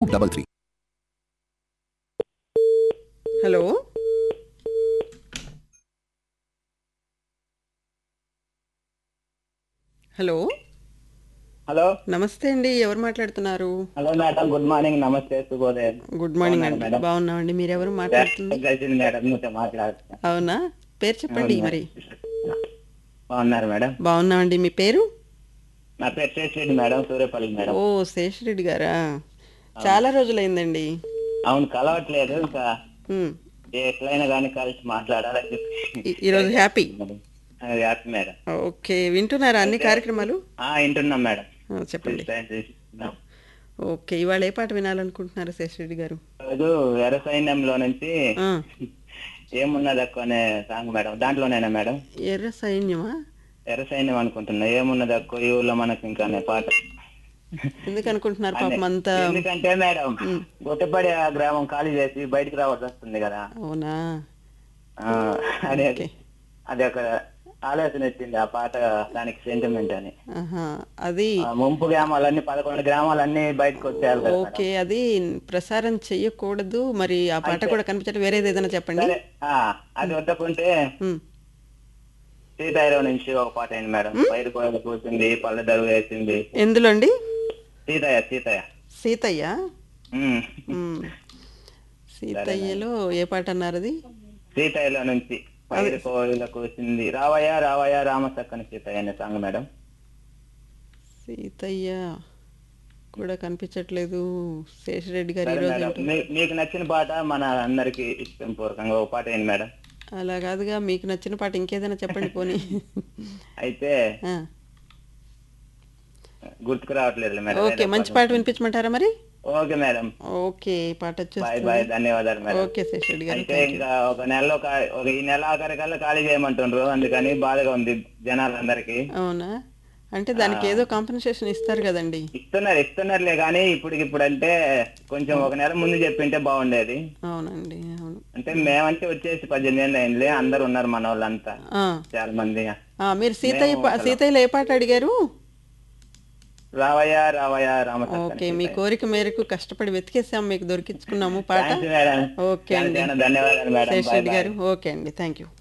Double three hello hello hello నమస్తే అండి ఎవరు మాట్లాడుతున్నారు హలో మేడం గుడ్ మార్నింగ్ నమస్తే శుభోదయం గుడ్ మార్నింగ్ అండి మేడం. బాగున్నామండి మీరెవరు మాట్లాడుతుంది కలిసింది మేడం మీతో మాట్లాడుతున్నా అవునా పేరు చెప్పండి మరి బాగున్నారు మేడం బాగున్నామండి మీ పేరు నా పేరు శేషరెడ్డి మేడం సూర్యపల్లి మేడం ఓ శేషరెడ్డి గారా చాలా రోజులైందండి అవును కలవట్లేదు ఇంకా ఉమ్, ఎట్లయినా కానీ కలిసి మాట్లాడాలని చెప్పి ఈ- ఈరోజు హ్యాపీ అది హ్యాపీ మేడం ఓకే వింటున్నారా అన్ని కార్యక్రమాలు ఆ, వింటున్నాం మేడం ఆ, చెప్పండి చూస్తున్నాం. ఓకే ఇవాళ ఏ పాట వినాలనుకుంటున్నారు శేషరెడ్డి గారు రోజు ఎర్ర సైన్యంలో నుంచి ఆ, ఏమున్నది అక్క అనే సాంగ్ మేడం దాంట్లోనేనా మేడం ఎర్ర సైన్యమా ఎర్ర సైన్యం అనుకుంటున్నా ఏమున్నది అక్క ఈ ఊళ్ళో మనకి ఇంకా అనే పాట ఎందుకు అనుకుంటున్నారు పాపం అంతా ఎందుకంటే మేడం గొట్టపడి ఆ గ్రామం ఖాళీ చేసి బయటికి రావాల్సి వస్తుంది కదా అవునా ఆ, అదే అది ఒక ఆలోచన వచ్చింది ఆ పాట దానికి సెంటిమెంట్ అని ఆహా అది ఆ ముంపు గ్రామాలన్నీ పదకొండు గ్రామాలన్నీ బయటకు వచ్చేయాలి కదా మేడం. ఓకే అది ప్రసారం చెయ్యకూడదు మరి ఆ పాట కూడా కనిపించడం వేరేది ఏదైనా చెప్పండి సరే ఆ, అది వద్దకుంటే ఉమ్, సీతాయిరావు నుంచి ఒక పాట అయింది మేడం పైరు కోయలు కూర్చుంది పళ్ళ దరువు వేసింది ఎందులో అండి సీతయ్య సీతయ్య సీతయ్య ఉమ్. ఉమ్, సీతయ్యలో ఏ పాట అన్నారు అది సీతయ్యలో నుంచి పైరు కోయలు కూర్చుంది రావయ్య రావయ్య రామసక్కని సీతయ్య అనే సాంగ్ మేడం సీతయ్య కూడా కనిపించట్లేదు శేషరెడ్డి గారు సరే ఈరోజు మేడం ఏంటో- మీ- మీకు నచ్చిన పాట మన అందరికి ఇష్టం పూర్వకంగా ఒక పాట అయింది మేడం అలా కాదుగా మీకు నచ్చిన పాట ఇంకేదైనా చెప్పండి పోనీ అయితే ఆ, గుర్తుకు రావట్లేదు మేడం ఓకే మంచి పాట వినిపించమంటారా మరి ఓకే మేడం ఓకే పాట బాయ్ వచ్చేస్తుంది బాయ్ ధన్యవాదాలు మేడం ఓకే శేషరెడ్డి గారు అయితే ఇంకా ఒక నెలలో కా- ఒక ఈ నెల ఆఖరికల్లా ఖాళీ చేయమంటుండ్రు అందుకని బాధగా ఉంది జనాలందరికి అవునా అంటే దానికి ఏదో కాంపెన్సేషన్ ఇస్తారు కదండి ఇస్తున్నారు ఇస్తున్నారులే కానీ ఇప్పుడు ఇప్పుడు అంటే కొంచెం ఒక నెల ముందు చెప్పింటే బాగుండేది అవునండి అవును అంటే మేమంటే వచ్చేసి పద్దెనిమిది ఏళ్ళు అయింది అందరు ఉన్నారు మన వాళ్ళంతా ఆ, చాలా మంది ఆ, మీరు సీతయ్య పా- సీతయ్యలో ఏ పాట అడిగారు రావయ్య రావయ్య రామచంద్ర ఓకే మీ కోరిక మేరకు కష్టపడి వెతికేసాం మీకు దొరికించుకున్నాము పాట మేడం ఓకే అండి ధన్యవాదాలు మేడం బాయ్ శేషరెడ్డి బాయ్ గారు ఓకే అండి థ్యాంక్ యూ